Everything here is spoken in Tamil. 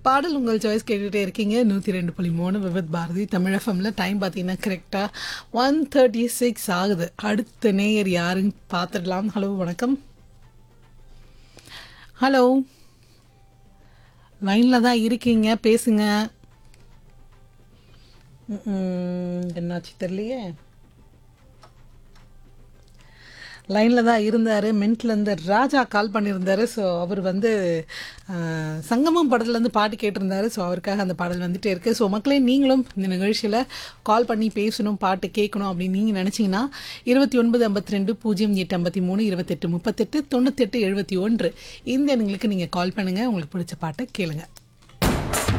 பாடல் உங்கள் சாய்ஸ் கேட்டுகிட்டே இருக்கீங்க நூற்றி ரெண்டு புள்ளி மூணு விவித் பாரதி தமிழ் எஃப்எம்ல டைம் பார்த்தீங்கன்னா கரெக்டாக ஒன் தேர்ட்டி சிக்ஸ் ஆகுது அடுத்த நேயர் யாருன்னு பார்த்துடலாம் ஹலோ வணக்கம் ஹலோ லைனில் தான் இருக்கீங்க பேசுங்க ம்ம், என்னாச்சு தெரியலையே லைனில் தான் இருந்தார் மின்ட்லேருந்து ராஜா கால் பண்ணியிருந்தாரு ஸோ அவர் வந்து ஆஹ், சங்கமம் படத்துலேருந்து பாட்டு கேட்டிருந்தாரு ஸோ அவருக்காக அந்த பாடல் வந்துட்டே இருக்குது ஸோ மக்களே நீங்களும் இந்த நிகழ்ச்சியில் கால் பண்ணி பேசணும் பாட்டு கேட்கணும் அப்படின்னு நீங்கள் நினச்சிங்கன்னா இருபத்தி ஒன்பது ஐம்பத்தி ரெண்டு பூஜ்ஜியம் எட்டு ஐம்பத்தி மூணு இருபத்தெட்டு முப்பத்தெட்டு தொண்ணூத்தெட்டு எழுபத்தி ஒன்று இந்த எண்களுக்கு நீங்கள் கால் பண்ணுங்கள் உங்களுக்கு பிடிச்ச பாட்டை கேளுங்க